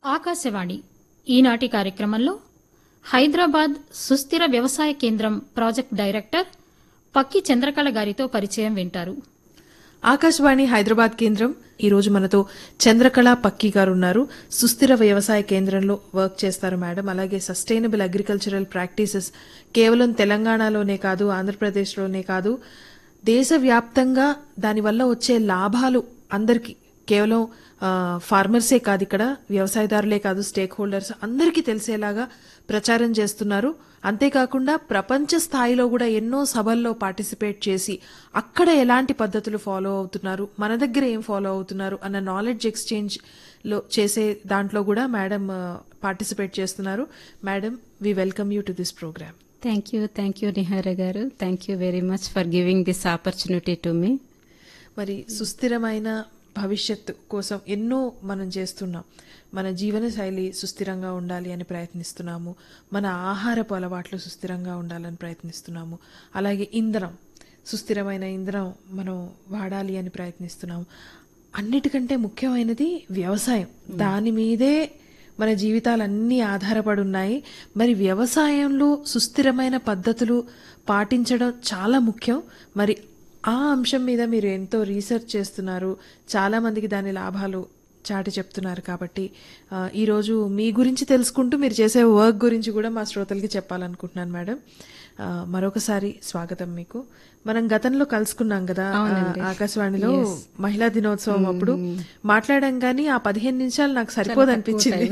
ఆకాశవాణి ఈనాటి కార్యక్రమంలో హైదరాబాద్ సుస్థిర వ్యవసాయ కేంద్రం ప్రాజెక్ట్ డైరెక్టర్ పక్కి చంద్రకళ గారితో పరిచయం వింటారు ఆకాశవాణి హైదరాబాద్ కేంద్రం ఈ రోజు మనతో చంద్రకళ పక్కి గారు ఉన్నారు సుస్థిర వ్యవసాయ కేంద్రంలో వర్క్ చేస్తారు మేడం అలాగే సస్టైనబుల్ అగ్రికల్చరల్ ప్రాక్టీసెస్ కేవలం తెలంగాణలోనే కాదు ఆంధ్రప్రదేశ్లోనే కాదు దేశవ్యాప్తంగా దానివల్ల వచ్చే లాభాలు అందరికీ కేవలం ఆ, ఫార్మర్సే కాదు ఇక్కడ వ్యవసాయదారులే కాదు స్టేక్ హోల్డర్స్ అందరికీ తెలిసేలాగా ప్రచారం చేస్తున్నారు అంతేకాకుండా ప్రపంచ స్థాయిలో కూడా ఎన్నో సభల్లో పార్టిసిపేట్ చేసి అక్కడ ఎలాంటి పద్ధతులు ఫాలో అవుతున్నారు మన దగ్గర ఏం ఫాలో అవుతున్నారు అన్న నాలెడ్జ్ ఎక్స్చేంజ్ లో చేసే దాంట్లో కూడా మేడం పార్టిసిపేట్ చేస్తున్నారు madam we welcome you to this programme thank you thank you Nihara garu thank you very much for giving this opportunity to me మరి సుస్థిరమైన భవిష్యత్తు కోసం ఎన్నో మనం చేస్తున్నాం మన జీవన శైలి సుస్థిరంగా ఉండాలి అని ప్రయత్నిస్తున్నాము మన ఆహారపు అలవాట్లు సుస్థిరంగా ఉండాలని ప్రయత్నిస్తున్నాము అలాగే ఇంధనం సుస్థిరమైన ఇంధనం మనం వాడాలి అని ప్రయత్నిస్తున్నాము అన్నిటికంటే ముఖ్యమైనది వ్యవసాయం దాని మీదే మన జీవితాలన్నీ ఆధారపడి ఉన్నాయి మరి వ్యవసాయంలో సుస్థిరమైన పద్ధతులు పాటించడం చాలా ముఖ్యం మరి ఆ అంశం మీద మీరు ఎంతో రీసెర్చ్ చేస్తున్నారు చాలా మందికి దాని లాభాలు చాటి చెప్తున్నారు కాబట్టి ఆ, ఈరోజు మీ గురించి తెలుసుకుంటూ మీరు చేసే వర్క్ గురించి కూడా మా శ్రోతలకి చెప్పాలనుకుంటున్నాను మేడం ఆ, మరొకసారి స్వాగతం మీకు మనం గతంలో కలుసుకున్నాం కదా ఆ, ఆకాశవాణిలో మహిళా దినోత్సవం అప్పుడు మాట్లాడాం కానీ ఆ పదిహేను నిమిషాలు నాకు సరిపోదు అనిపించింది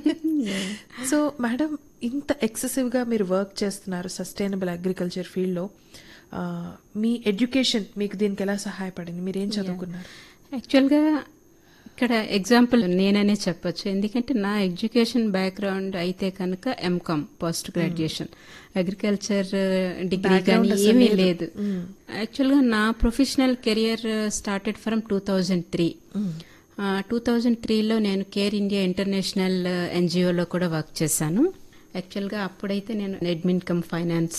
సో మేడం ఇంత ఎక్సెసివ్ గా మీరు వర్క్ చేస్తున్నారు సస్టైనబుల్ అగ్రికల్చర్ ఫీల్డ్ లో ఆ, మీ ఎడ్యుకేషన్ మీకు దీనికి ఎలా సహాయపడింది మీరు ఏం చదువుకున్నారు యాక్చువల్గా ఇక్కడ ఎగ్జాంపుల్ నేననే చెప్పొచ్చు ఎందుకంటే నా ఎడ్యుకేషన్ బ్యాక్గ్రౌండ్ అయితే కనుక M Com post graduation agriculture degree కానీ ఏమీ లేదు యాక్చువల్గా నా professional career started from two thousand three two thousand త్రీలో నేను కేర్ ఇండియా ఇంటర్నేషనల్ ఎన్జిఓలో కూడా వర్క్ చేశాను యాక్చువల్గా అప్పుడైతే నేను అడ్మిన్ కమ్ ఫైనాన్స్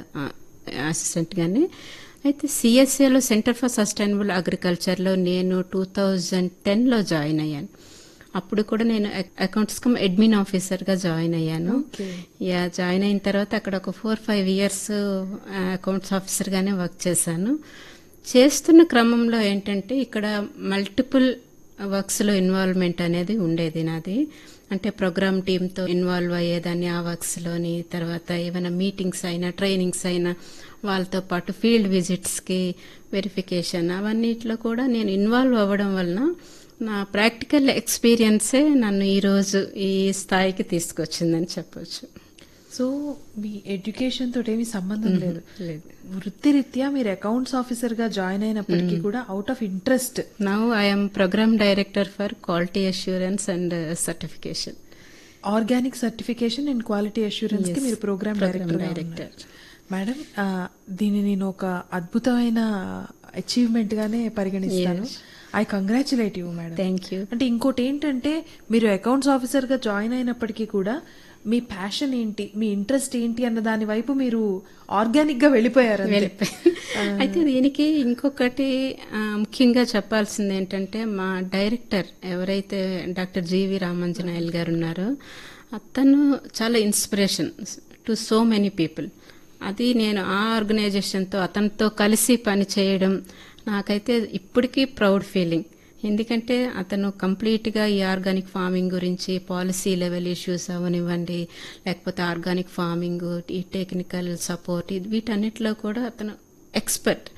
అసిస్టెంట్గానే అయితే సిఎస్ఏలో సెంటర్ ఫర్ సస్టైనబుల్ అగ్రికల్చర్లో నేను టూ థౌజండ్ టెన్లో జాయిన్ అయ్యాను అప్పుడు కూడా నేను అకౌంట్స్ కమ్ అడ్మిన్ ఆఫీసర్గా జాయిన్ అయ్యాను యా జాయిన్ అయిన తర్వాత అక్కడ ఒక ఫోర్ ఫైవ్ ఇయర్స్ అకౌంట్స్ ఆఫీసర్గానే వర్క్ చేశాను చేస్తున్న క్రమంలో ఏంటంటే ఇక్కడ మల్టిపుల్ వర్క్స్లో ఇన్వాల్వ్మెంట్ అనేది ఉండేది నాది అంటే ప్రోగ్రామ్ టీంతో ఇన్వాల్వ్ అయ్యేదాన్ని ఆ వర్క్స్లోని తర్వాత ఏమైనా మీటింగ్స్ అయినా ట్రైనింగ్స్ అయినా వాళ్ళతో పాటు ఫీల్డ్ విజిట్స్కి వెరిఫికేషన్ అవన్నిట్లో కూడా నేను ఇన్వాల్వ్ అవ్వడం వలన నా ప్రాక్టికల్ ఎక్స్పీరియన్సే నన్ను ఈరోజు ఈ స్థాయికి తీసుకొచ్చిందని చెప్పొచ్చు సో మీ ఎడ్యుకేషన్ తోటి ఏమీ సంబంధం లేదు లేదు వృత్తిరీత్యా మీరు అకౌంట్స్ ఆఫీసర్ గా జాయిన్ అయినప్పటికీ కూడా out of interest now I'm programme director for quality assurance and certification organic certification and quality assurance కి మీరు ప్రోగ్రామ్ డైరెక్టర్ director. మేడం ఆ, దీన్ని నేను ఒక అద్భుతమైన అచీవ్మెంట్ గానే పరిగణిస్తాను I congratulate you madam thank you అంటే ఇంకోటి ఏంటంటే మీరు అకౌంట్స్ ఆఫీసర్ గా జాయిన్ అయినప్పటికీ కూడా మీ ప్యాషన్ ఏంటి మీ ఇంట్రెస్ట్ ఏంటి అన్న దాని వైపు మీరు ఆర్గానిక్ గా వెళ్ళిపోయారు అంతే. అయితే దీనికి ఇంకొకటి ఆ, ముఖ్యంగా చెప్పాల్సింది ఏంటంటే మా డైరెక్టర్ ఎవరైతే డాక్టర్ జీవి రామాంజనాయల్ గారు ఉన్నారో అతను చాలా inspiration to so many people అది నేను ఆ ఆర్గనైజేషన్తో అతనితో కలిసి పని చేయడం నాకైతే ఇప్పటికీ ప్రౌడ్ ఫీలింగ్ ఎందుకంటే అతను కంప్లీట్గా ఈ ఆర్గానిక్ ఫార్మింగ్ గురించి పాలసీ లెవెల్ ఇష్యూస్ అవనివ్వండి లేకపోతే ఆర్గానిక్ ఫార్మింగ్ ఈ టెక్నికల్ సపోర్ట్ వీటన్నిటిలో కూడా అతను ఎక్స్పర్ట్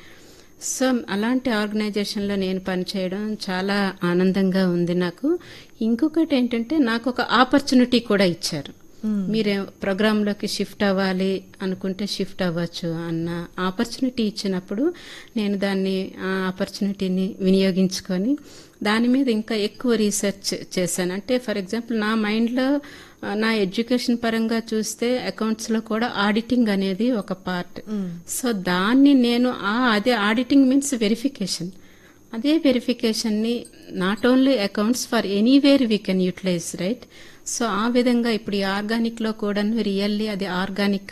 సో అలాంటి ఆర్గనైజేషన్లో నేను పనిచేయడం చాలా ఆనందంగా ఉంది నాకు ఇంకొకటి ఏంటంటే నాకు ఒక ఆపర్చునిటీ కూడా ఇచ్చారు మీరే ప్రోగ్రాంలోకి షిఫ్ట్ అవ్వాలి అనుకుంటే షిఫ్ట్ అవ్వచ్చు అన్న ఆపర్చునిటీ ఇచ్చినప్పుడు నేను దాన్ని ఆ ఆపర్చునిటీని వినియోగించుకొని దాని మీద ఇంకా ఎక్కువ రీసెర్చ్ చేశాను అంటే ఫర్ ఎగ్జాంపుల్ నా మైండ్లో ఆ, నా ఎడ్యుకేషన్ పరంగా చూస్తే అకౌంట్స్లో కూడా ఆడిటింగ్ అనేది ఒక పార్ట్ సో దాన్ని నేను ఆ అదే ఆడిటింగ్ మీన్స్ వెరిఫికేషన్ అదే వెరిఫికేషన్ని not only accounts for anywhere we can utilise right so ఆ విధంగా ఇప్పుడు ఈ ఆర్గానిక్లో కూడా రియల్లీ అది ఆర్గానిక్